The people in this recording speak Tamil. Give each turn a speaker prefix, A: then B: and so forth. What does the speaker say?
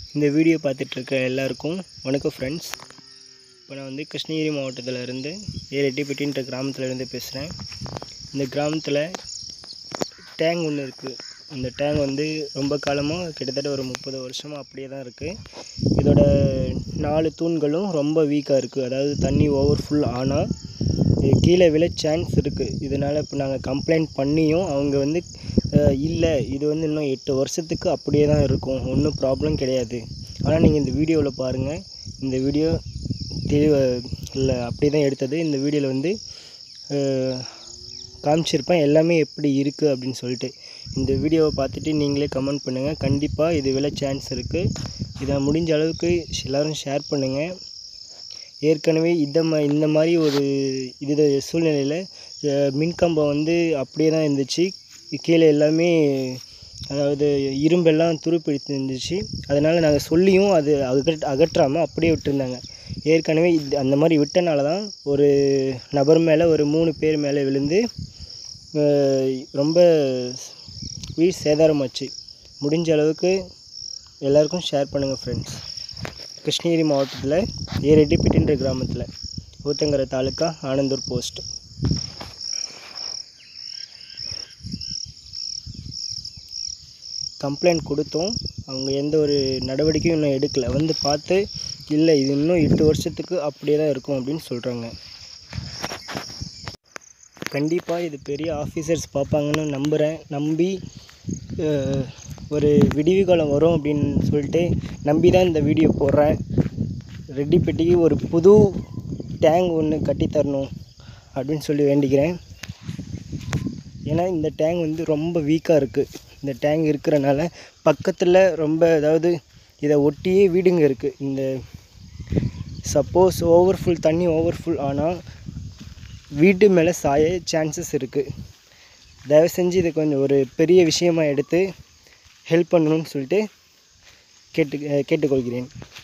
A: இந்த வீடியோ பார்த்துட்ருக்க எல்லாருக்கும் வணக்கம் ஃப்ரெண்ட்ஸ் இப்போ நான் வந்து கிருஷ்ணகிரி மாவட்டத்தில் இருந்து ஏரெட்டிப்பட்டின்ற கிராமத்தில் இருந்து பேசுகிறேன் இந்த கிராமத்தில் டேங் ஒன்று இருக்குது இந்த டேங் வந்து ரொம்ப காலமாக கிட்டத்தட்ட ஒரு முப்பது வருஷமாக அப்படியே தான் இருக்குது இதோட நாலு தூண்களும் ரொம்ப வீக்காக இருக்குது அதாவது தண்ணி ஓவர் ஃபுல் ஆனால் இது கீழே விழ சான்ஸ் இருக்குது இதனால் இப்போ நாங்கள் கம்ப்ளைண்ட் பண்ணியும் அவங்க வந்து அஹ், இல்லை இது வந்து இன்னும் எட்டு வருஷத்துக்கு அப்படியே தான் இருக்கும் ஒன்றும் ப்ராப்ளம் கிடையாது ஆனால் நீங்கள் இந்த வீடியோவில் பாருங்கள் இந்த வீடியோ தெளிவ இல்லை அப்படியே தான் எடுத்தது இந்த வீடியோவில் வந்து அஹ், காமிச்சிருப்பேன் எல்லாமே எப்படி இருக்குது அப்படின்னு சொல்லிட்டு இந்த வீடியோவை பார்த்துட்டு நீங்களே கமெண்ட் பண்ணுங்கள் கண்டிப்பாக இது விழ சான்ஸ் இருக்குது இதை முடிஞ்ச அளவுக்கு எல்லோரும் ஷேர் பண்ணுங்கள் ஏற்கனவே இந்த மா இந்த மாதிரி ஒரு இது சூழ்நிலையில் அஹ், மின்கம்பம் வந்து அப்படியே தான் இருந்துச்சு கீழே எல்லாமே அதாவது இரும்பெல்லாம் துருப்பிடித்து இருந்துச்சு அதனால் நாங்கள் சொல்லியும் அது அகற் அகற்றாமல் அப்படியே விட்டுருந்தாங்க ஏற்கனவே இது அந்த மாதிரி விட்டனால தான் ஒரு நபர் மேலே ஒரு மூணு பேர் மேலே விழுந்து அஹ், ரொம்ப வீடு சேதாரமாச்சு முடிஞ்ச அளவுக்கு எல்லாருக்கும் ஷேர் பண்ணுங்கள் ஃப்ரெண்ட்ஸ் கிருஷ்ணகிரி மாவட்டத்தில் ஏரெட்டிப்பட்டின்ற கிராமத்தில் ஊத்தங்கரை தாலுக்கா ஆனந்தூர் போஸ்ட் கம்ப்ளைண்ட் கொடுத்தோம் அவங்க எந்த ஒரு நடவடிக்கையும் இன்னும் எடுக்கலை வந்து பார்த்து இல்லை இது இன்னும் எட்டு வருஷத்துக்கு அப்படியே தான் இருக்கும் அப்படின்னு சொல்கிறாங்க கண்டிப்பாக இது பெரிய ஆஃபீஸர்ஸ் பார்ப்பாங்கன்னு நம்புகிறேன் நம்பி அஹ், ஒரு விடிவு காலம் வரும் அப்படின்னு சொல்லிட்டு நம்பி தான் இந்த வீடியோ போடுறேன் ரெட்டிப்பட்டிக்கு ஒரு புது டேங்க் ஒன்று கட்டித்தரணும் அப்படின்னு சொல்லி வேண்டிக்கிறேன் ஏன்னா இந்த டேங்க் வந்து ரொம்ப வீக்காக இருக்குது இந்த டேங்க் இருக்கிறனால பக்கத்தில் ரொம்ப அதாவது இதை ஒட்டியே வீடுங்க இருக்குது இந்த சப்போஸ் ஓவர்ஃபுல் தண்ணி ஓவர்ஃபுல் ஆனால் வீட்டு மேலே சாய சான்சஸ் இருக்குது தயவு செஞ்சு இதை கொஞ்சம் ஒரு பெரிய விஷயமா எடுத்து ஹெல்ப் பண்ணணும்னு சொல்லிட்டு கேட்டு கேட்டுக்கொள்கிறேன்